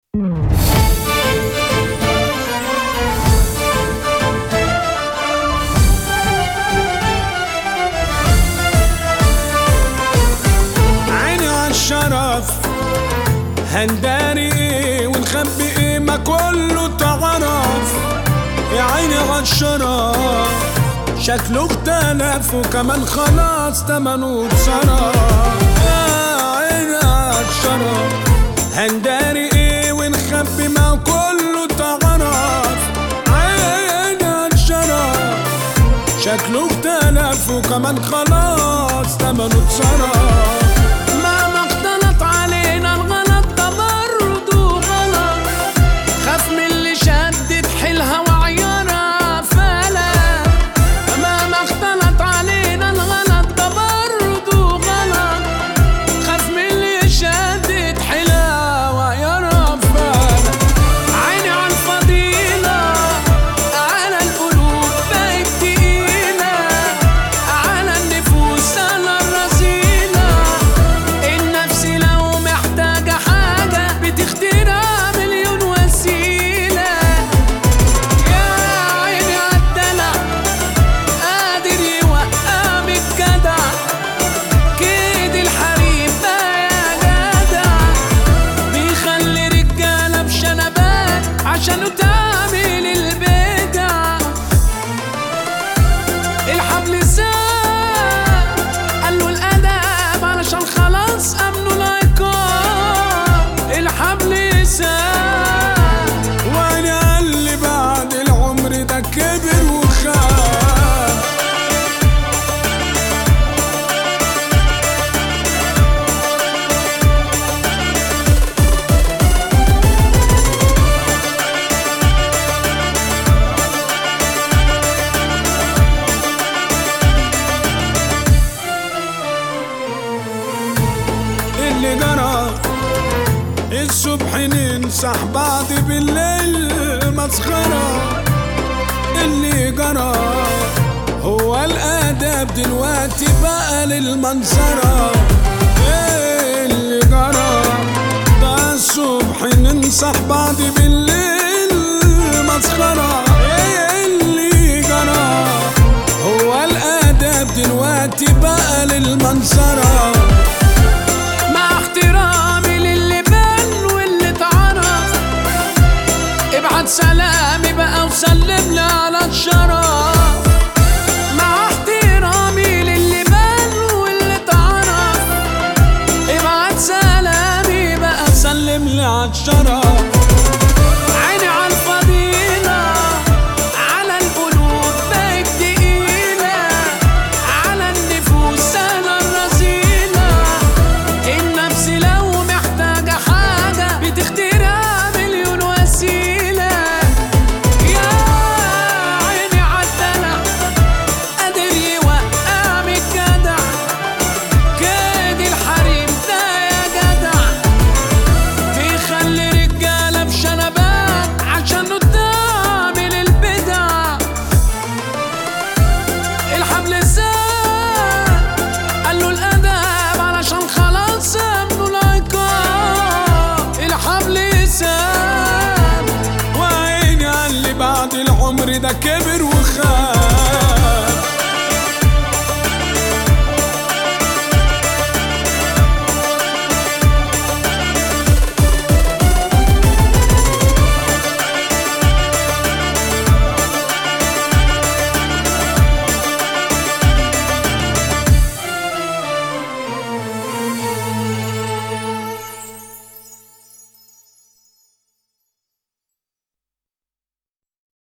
عيني عالشرف هنداري ايه ونخبي ايه ما كله تعرف يا عيني عالشرف شكله اختلف وكمان خلاص تمنه اتصرف يا عيني عالشرف هنداري ايه ونخبي ما كله تعرف عيني عالشرف شكله اختلف وكمان خلاص تمنه اتصرف مهما اختلط علينا الغلط ده برضه غلط خاف من اللي شدت حيلها وعيارها فلت مهما اختلط علينا الغلط ده برضه غلط خاف من اللي شدت حيلها وعيارها فلت عيني على الفضيلة على القلوب بقت تقيلة على النفوس على الرذيلة النفس لو محتاجة حاجة بتخترع مليون وسيلة يا عيني عالدلع قادر يوقع الجدع كيد الحريم بقى يا جدع بيخلي رجالة بشنبات عشان تعمل البدع الحبل ساب قال له الأدب علشان خلاص أمنوا العقاب الحبل ساب وانا اللي بعد العمر ده كبر وخاف اللي جرى الصبح ننصح بعض بالليل مسخرة اللي جرى هو الآداب دلوقتي بقى للمنظرة اللي جرى ده الصبح ننصح بعض بالليل مسخرة اللي جرى هو الآداب دلوقتي بقى للمنظرة مع احترامي للي بان واللي اتعرف ابعت سلامي بقى وسلم لي على الشرف مع احترامي للي بان واللي اتعرف ابعت سلامي بقى سلم لي عالشرف